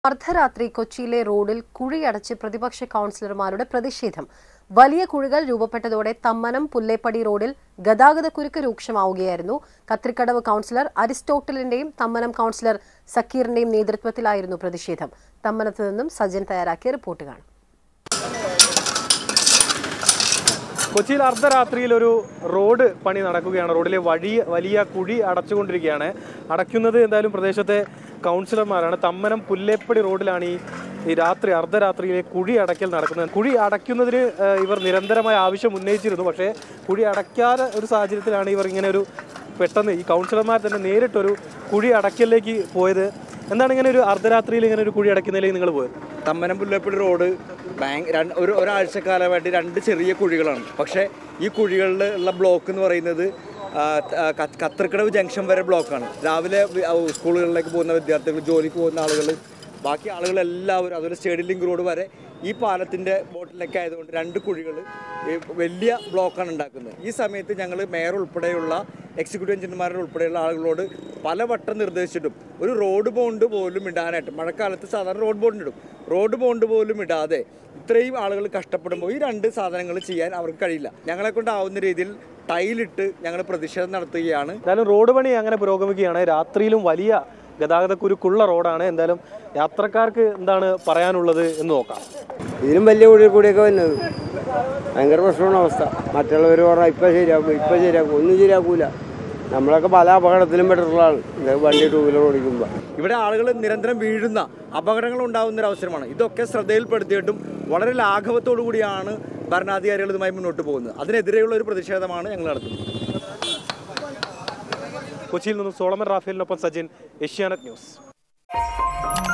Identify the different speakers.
Speaker 1: അർദ്ധരാത്രി കൊച്ചിയിലെ റോഡിൽ കുഴിയടച്ച് പ്രതിപക്ഷ കൗൺസിലർമാരുടെ പ്രതിഷേധം വലിയ കുഴികൾ രൂപപ്പെട്ടതോടെ തമ്മനം പുല്ലേപ്പടി റോഡിൽ ഗതാഗതക്കുരുക്ക് രൂക്ഷമാവുകയായിരുന്നു കത്രിക്കടവ് കൗൺസിലർ അരിസ്റ്റോട്ടലിന്റെയും തമ്മനം കൗൺസിലർ സക്കീറിന്റെയും നേതൃത്വത്തിലായിരുന്നു പ്രതിഷേധം തമ്മനത്ത് നിന്നും സജൻ തയ്യാറാക്കിയ റിപ്പോർട്ട് കാണാം
Speaker 2: കൊച്ചിയിൽ അർദ്ധരാത്രിയിൽ ഒരു റോഡ് പണി നടക്കുകയാണ് റോഡിലെ വഴി വലിയ കുഴി അടച്ചുകൊണ്ടിരിക്കുകയാണ് അടയ്ക്കുന്നത് എന്തായാലും പ്രദേശത്തെ കൗൺസിലർമാരാണ് തമ്മനം പുല്ലേപ്പടി റോഡിലാണ് ഈ ഈ രാത്രി അർദ്ധരാത്രിയിലെ കുഴി അടയ്ക്കൽ നടക്കുന്നത് കുഴി അടയ്ക്കുന്നതിന് ഏഹ്, ഇവർ നിരന്തരമായ ആവശ്യം ഉന്നയിച്ചിരുന്നു പക്ഷേ കുഴി അടയ്ക്കാതെ ഒരു സാഹചര്യത്തിലാണ് ഇവർ ഇങ്ങനെ ഒരു പെട്ടെന്ന് ഈ കൗൺസിലർമാർ തന്നെ നേരിട്ടൊരു കുഴി അടയ്ക്കലിലേക്ക് പോയത് എന്താണ് ഇങ്ങനെ ഒരു അർദ്ധരാത്രിയിൽ ഇങ്ങനെ ഒരു കുഴി അടയ്ക്കുന്നതിലേക്ക് നിങ്ങൾ പോയത്
Speaker 3: തമ്മനം പുല്ലപ്പള്ളി റോഡ് ബാങ്ക് രണ്ട് ഒരു ഒരാഴ്ച കാലമായിട്ട് രണ്ട് ചെറിയ കുഴികളാണ് പക്ഷേ ഈ കുഴികളിൽ ഉള്ള ബ്ലോക്ക് എന്ന് പറയുന്നത് ആ, ആ, ക- കത്തർക്കടവ് ജംഗ്ഷൻ വരെ ബ്ലോക്കാണ് രാവിലെ വി- ആ, സ്കൂളുകളിലേക്ക് പോകുന്ന വിദ്യാർത്ഥികൾ ജോലിക്ക് പോകുന്ന ആളുകൾ ബാക്കി ആളുകളെല്ലാവരും അതുപോലെ സ്റ്റേഡിയം ലിങ്ക് റോഡ് വരെ ഈ പാലത്തിൻ്റെ ബോട്ടിലൊക്കെ ആയതുകൊണ്ട് രണ്ട് കുഴികൾ വലിയ ബ്ലോക്കാണ് ഉണ്ടാക്കുന്നത് ഈ സമയത്ത് ഞങ്ങൾ മേയർ ഉൾപ്പെടെയുള്ള എക്സിക്യൂട്ടീവ് എഞ്ചിനീയർമാരുടെ ഉൾപ്പെടെയുള്ള ആളുകളോട് പലവട്ടം നിർദ്ദേശിച്ചിട്ടും ഒരു റോഡ് ബോണ്ട് പോലും ഇടാനായിട്ട് മഴക്കാലത്ത് സാധാരണ റോഡ് ബോണ്ട് ഇടും റോഡ് ബോണ്ട് പോലും ഇടാതെ ഇത്രയും ആളുകൾ കഷ്ടപ്പെടുമ്പോൾ ഈ രണ്ട് സാധനങ്ങൾ ചെയ്യാൻ അവർക്ക് കഴിയില്ല ഞങ്ങളെ കൊണ്ടാവുന്ന രീതിയിൽ ടൈലിട്ട് ഞങ്ങൾ പ്രതിഷേധം നടത്തുകയാണ്
Speaker 2: എന്തായാലും റോഡ് പണി അങ്ങനെ പുരോഗമിക്കുകയാണ് രാത്രിയിലും വലിയ ഗതാഗതക്കുരുക്കുള്ള റോഡാണ് എന്തായാലും യാത്രക്കാർക്ക് എന്താണ് പറയാനുള്ളത് എന്ന് നോക്കാം
Speaker 4: ഇതിലും വലിയ കുഴി കൂടിയൊക്കെ വന്നത് ഭയങ്കര പ്രശ്നമാണ് അവസ്ഥ മറ്റുള്ളവർ പറഞ്ഞാൽ ഇപ്പം ശരിയാക്കും ഇപ്പം ശരിയാക്കും ഒന്നും ശരിയാക്കൂല നമ്മളൊക്കെ പല അപകടത്തിലും പെട്ടിട്ടുള്ളതാണ് ഇത് വണ്ടി ടൂ വീലർ ഓടിക്കുമ്പോൾ
Speaker 3: ഇവിടെ ആളുകൾ നിരന്തരം വീഴുന്ന അപകടങ്ങൾ ഉണ്ടാകുന്ന ഒരു അവസരമാണ് ഇതൊക്കെ ശ്രദ്ധയിൽപ്പെടുത്തിയിട്ടും വളരെ ലാഘവത്തോടു കൂടിയാണ് ഭരണാധികാരികൾ ഇതുമായി മുന്നോട്ട് പോകുന്നത് അതിനെതിരെയുള്ള ഒരു പ്രതിഷേധമാണ് ഞങ്ങൾ നടത്തുന്നത്
Speaker 2: കൊച്ചിയിൽ നിന്ന് സോളമൻ റാഫേലിനൊപ്പം സജിൻ ഏഷ്യാനെറ്റ് ന്യൂസ്